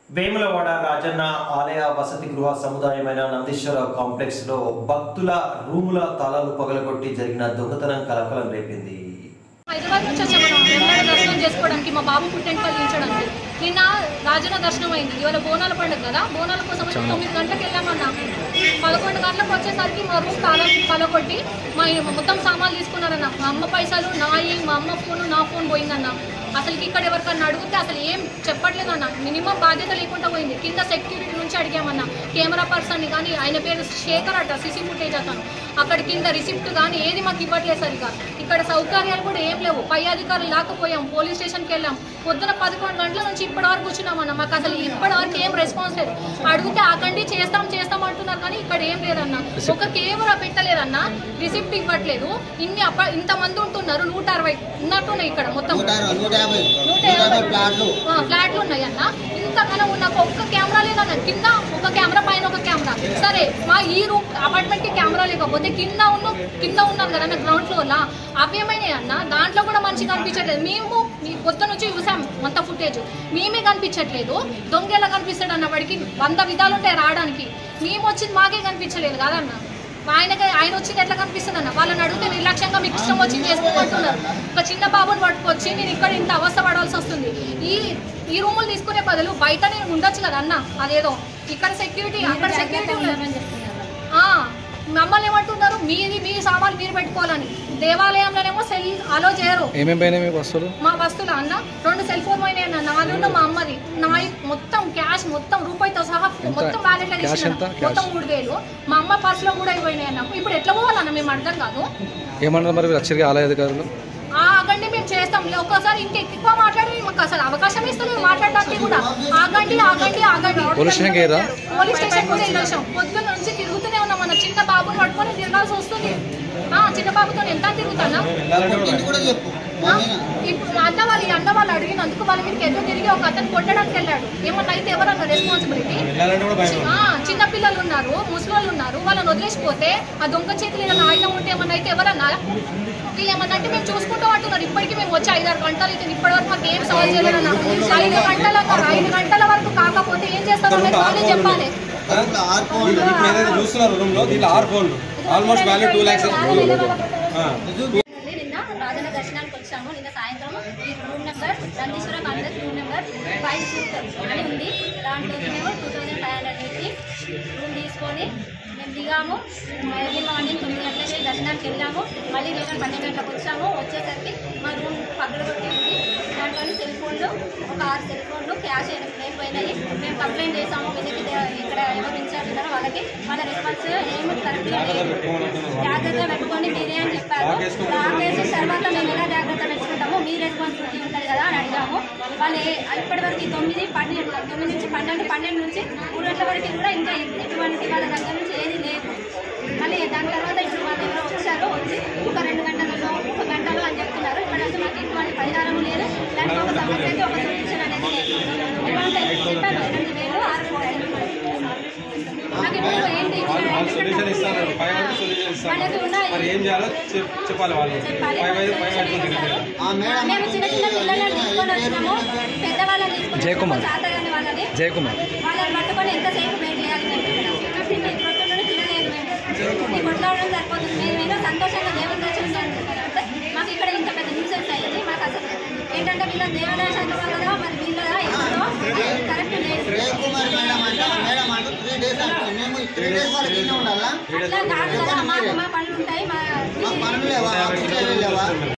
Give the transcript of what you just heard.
వేములవాడ రాజన్న ఆలయ వసతి గృహ సముదాయమైన నందీశ్వర కాంప్లెక్స్ లో భక్తుల రూముల తాళాలు పగలగొట్టి జరిగిన దొంగతనం కలకలం రేపింది హైదరాబాద్ నుంచి వచ్చాము మనం వేములవాడ దర్శనం చేసుకోవడానికి మా బాబు పుట్టెంటుకలు తీయించడానికి నిన్న రాజన దర్శనం అయింది ఇవాళ బోనాల పండుగ కదా బోనాల కోసం వచ్చి తొమ్మిది గంటలకు వెళ్ళామన్నా పదకొండు గంటలకు వచ్చేసరికి మా రూమ్ తాళం పలకొట్టి మా మొత్తం సామాన్లు తీసుకున్నారన్న మా అమ్మ పైసలు నాయి మా అమ్మ ఫోన్ నా ఫోన్ పోయిందన్న అసలుకి ఇక్కడ ఎవరికన్నా అడిగితే అసలు ఏం చెప్పట్లేదన్న మినిమం బాధ్యత లేకుండా పోయింది కింద సెక్యూరిటీ నుంచి అడిగామన్న కెమెరా పర్సన్ కానీ ఆయన పేరు శేఖర్ అట సిసి ఫుటేజ్ అతను అక్కడ కింద రిసిప్ట్ కానీ ఏది మాకు ఇవ్వట్లేదు సరిగా ఇక్కడ సౌకర్యాలు కూడా ఏం లేవు పై అధికారులు లేకపోయాం పోలీస్ స్టేషన్కి వెళ్ళాం పొద్దున పదకొండు గంటల నుంచి ఇప్పటి వరకు కూర్చున్నామన్న మాకు అసలు ఇప్పటి వరకు ఏం రెస్పాన్స్ లేదు అడిగితే ఆకండి చేస్తాం చేస్తాం అంటున్నారు కానీ ఇక్కడ ఏం లేదన్న ఒక కెమెరా పెట్టలేదన్న రిసిప్ట్ ఇవ్వట్లేదు ఇన్ని అప్ప ఇంతమంది ఉంటున్నారు నూట అరవై ఉన్నట్టున్నాయి ఇక్కడ మొత్తం నూట అరవై నూట యాభై నూట నూట యాభై యాభై ప్లాట్లు ఆ, ఫ్లాట్లు ఉన్నాయి అన్న ఇంతకన్నా ఉన్న ఒక్క కెమెరా లేదన్న కింద ఒక కెమెరా పైన ఒక కెమెరా సరే మా ఈ రూమ్ అపార్ట్మెంట్ కి కెమెరా లేకపోతే కింద ఉన్న కింద ఉన్నది కదా గ్రౌండ్ ఫ్లోర్ లా అవేమైనాయి అన్న దాంట్లో కూడా మంచిగా కనిపించట్లేదు మేము మీ కొత్త నుంచి చూసాం అంత ఫుటేజ్ మేమే కనిపించట్లేదు దొంగ ఎలా కనిపిస్తాడు అన్న వాడికి వంద విధాలు ఉంటాయి రావడానికి మేము వచ్చింది మాకే కనిపించలేదు కదన్న ఆయనకి ఆయన వచ్చింది ఎట్లా కనిపిస్తుంది అన్న వాళ్ళని అడిగితే నిర్లక్ష్యంగా మీకు ఇష్టం వచ్చింది చేసుకోమంటున్నారు ఒక చిన్న బాబుని పట్టుకొచ్చి నేను ఇక్కడ ఇంత అవస్థ పడాల్సి వస్తుంది ఈ ఈ రూములు తీసుకునే బదులు బయట నేను ఉండొచ్చు కదా అన్న అదేదో ఇక్కడ సెక్యూరిటీ అక్కడ సెక్యూరిటీ ఆ, మమ్మల్ని ఏమంటున్నారు మీది మీ సామాన్లు మీరు పెట్టుకోవాలని దేవాలయంలోనేమో సెల్ అలో చేయరు ఏమేమి పోయినాయి మీకు వస్తువులు మా వస్తువులు అన్న రెండు సెల్ ఫోన్ పోయినాయి అన్న నాలుగు మా అమ్మది నాయి మొత్తం క్యాష్ మొత్తం రూపాయితో సహా మొత్తం వ్యాలెట్ లో Cash తీసిన ఎంత? Cash? మొత్తం మూడు వేలు మా అమ్మ పర్స్ లో కూడా అయిపోయినాయి అన్న ఇప్పుడు ఎట్లా పోవాలన్న మేము అర్థం కాదు ఏమన్నారు మరి వచ్చరికి ఆలయ అధికారులు ఆ ఆగండి మేము చేస్తాం ఒక్కసారి ఇంకా ఎక్కువ మాట్లాడి మాకు అసలు అవకాశం ఇస్తలేదు మాట్లాడడానికి కూడా ఆగండి ఆగండి ఆగండి పోలీస్ స్టేషన్కి వెళ్ళారా? పోలీస్ స్టేషన్ కూడా వెళ్ళాం పొద్దున్న నుంచి తిరుగుతూనే ఉన్నాం మన చిన్న బాబుని పట్టుకొని తిరగాల్సి వస్తుంది ఆ చిన్న బాబుతో ఎంత తిరుగుతానా కొట్టింది కూడా చెప్పు ఆ, ఇప్పుడు మా అన్న వాళ్ళు ఈ అన్న వాళ్ళు అడిగినందుకు వాళ్ళ మీదకి ఎదురు తిరిగి ఒక అతను కొట్టడానికి వెళ్ళాడు ఏమన్నా అయితే ఎవరన్నా రెస్పాన్సిబిలిటీ చిన్న పిల్లలు ఉన్నారు ముసలి ఉన్నారు వాళ్ళని వదిలేసిపోతే ఆ దొంగ చేతులు ఏదైనా ఆయుధం ఉంటే ఏమన్నా అయితే ఎవరన్నా వీళ్ళు ఏమన్నా అంటే మేము చూసుకుంటాం అంటున్నారు ఇప్పటికీ మేము వచ్చి ఐదారు గంటలు అయితే ఇప్పటి వరకు మాకు ఏం సాల్వ్ చేయలేదన్నా ఐదు గంటలు అన్నారు ఐదు గంటల వరకు కాకపోతే ఏం చేస్తారో అనేది వాళ్ళే చెప్పాలి కరెక్ట్ ఆరు ఫోన్ ఇప్పుడు ఏదైతే చూస్తున్నారు రూమ్ లో దీంట్లో ఆరు ఫోన్లు ఆల్మోస్ట్ వాల్యూ టూ ల్యాక్స్ నిన్న రాజన దర్శనానికి వచ్చాము నిన్న సాయంత్రం ఈ room number Nandishwara Congress room number five super అని ఉంది దాంట్లో మేము టూ థౌజండ్ ఫైవ్ హండ్రెడ్ పెట్టి రూమ్ తీసుకొని మేము దిగాము ఎర్లీ మార్నింగ్ తొమ్మిది గంటలకి దర్శనానికి వెళ్ళాము మళ్ళీ రిటర్న్ పన్నెండు గంటలకు వచ్చాము వచ్చేసరికి మా రూమ్ పగలు కొట్టి ఉంది దాంట్లో సెల్ ఫోన్లు ఒక ఆరు సెల్ ఫోన్లు క్యాష్ ఎనిమిది పోయినాయి మేము కంప్లైంట్ చేసాము వీళ్ళకి ఇక్కడ ఎవరు ఇన్ఛార్జ్ ఉన్నారో వాళ్ళకి వాళ్ళ రెస్పాన్స్ ఏమి కరెక్ట్గా లేదు జాగ్రత్త పెట్టుకొని మీరే అని చెప్పారు రాకేసి తర్వాత మేము ఎలా జాగ్రత్త పెట్టుకుంటాము మీ రెస్పాన్సిబిలిటీ ఉంటుంది కదా అని అడిగాము వాళ్ళు ఏ- ఇప్పటి వరకు ఈ తొమ్మిది పన్నెండు తొమ్మిది నుంచి పన్నెండు పన్నెండు నుంచి మూడు గంటల వరకు కూడా ఇంకా ఎటువంటి వాళ్ళ దగ్గర నుంచి ఏది లేదు మళ్ళీ దాని తర్వాత ఇప్పుడు వాళ్ళు ఎవరో వచ్చారు వచ్చి ఒక రెండు గంటలలో ఒక గంటలో అని చెప్తున్నారు ఇక్కడ నుంచి మాకు ఎటువంటి పరిహారం లేదు దానికి ఒక సమస్యకి ఒక సొల్యూషన్ అనేది లేదు ఎటువంటి చెప్పాను ఎనిమిది వేలు ఆరు వేలు మాకు ఇప్పుడు ఏంటి సొల్యూషన్ ఇస్తాను ఫైవ్ హండ్రెడ్ సొల్యూషన్ ఇస్తాను వాళ్ళకి ఉన్నాయి మరి ఏం చేయాలో చెప్- చెప్పాలి వాళ్ళు చెప్పాలి. ఫైవ్ ఐదు ఫైవ్ హండ్రెడ్ ఆ మేడం మేము చిన్న చిన్న పిల్లలను తీసుకొని వచ్చినాము పెద్దవాళ్ళని తీసుకొని జయకుమార్. వచ్చాము, చాతగాని వాళ్ళని జయకుమార్ వాళ్ళని పట్టుకొని ఎంతసేపు వెయిట్ చేయాలి మేము ఇక్కడ తిని పొద్దున్నే తినలేదు మేము ఈ కొట్లాడడం సరిపోతుంది మేము ఏదో సంతోషంగా దేవుని దర్శనం అంటే మాకు ఇక్కడ ఇంత పెద్ద న్యూసెన్స్ అయ్యింది మాకు అసలు ఏంటంటే వీళ్ళ దేవాలయ శాఖ వాళ్ళదా మరి వీళ్ళదా ఎవరో కరెక్ట్ లేదు ప్రేమ్ కుమార్ మేడం అంటే మేడం అంటే త్రీ డేస్ అంటే మేము త్రీ డేస్ వరకు ఇన్నే ఉండాలా అట్లా కాదు కదా మాకు మా పనులు ఉంటాయి మా మా పనులు లేవా ఆఫీస్లో లేవా